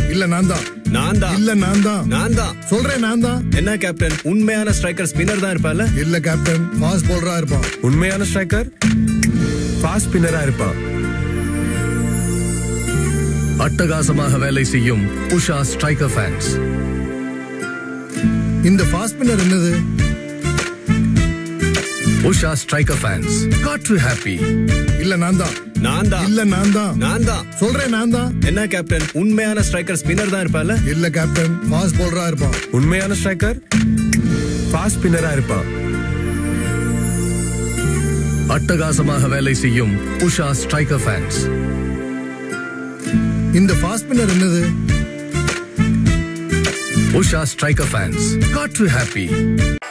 இல்ல நான் தான் நான் தான் இல்ல நான் தான் நான் தான் சொல்றேன் நான் தான் என்ன கேப்டன் உண்மையான ஸ்ட்ரைக்கர் ஸ்பின்னர் தான் இருப்பால இல்ல கேப்டன் ஃபாஸ்ட் பவுலரா இருப்பான் உண்மையான ஸ்ட்ரைக்கர் ஃபாஸ்ட் ஸ்பின்னரா இருப்பான் அட்டகாசமாக வேலை செய்யும் உஷா ஸ்ட்ரைக்கர் ஃபேன்ஸ் இந்த ஃபாஸ்ட் ஸ்பின்னர் என்னது உஷா ஸ்ட்ரைக்கர் ஃபேன்ஸ் காற்று ஹாப்பி இல்ல நான் தான் நான் தான் இல்ல நான் தான் நான் தான் சொல்றேன் நான் தான் என்ன கேப்டன் உண்மையான ஸ்ட்ரைக்கர் ஸ்பின்னர் தான் இருப்பால இல்ல கேப்டன் ஃபாஸ்ட் பவுலரா இருப்பான் உண்மையான ஸ்ட்ரைக்கர் ஃபாஸ்ட் ஸ்பின்னரா இருப்பான் அட்டகாசமாக வேலை செய்யும் உஷா ஸ்ட்ரைக்கர் ஃபேன்ஸ் இந்த ஃபாஸ்ட் ஸ்பின்னர் என்னது உஷா ஸ்ட்ரைக்கர் ஃபேன்ஸ் காற்று ஹாப்பி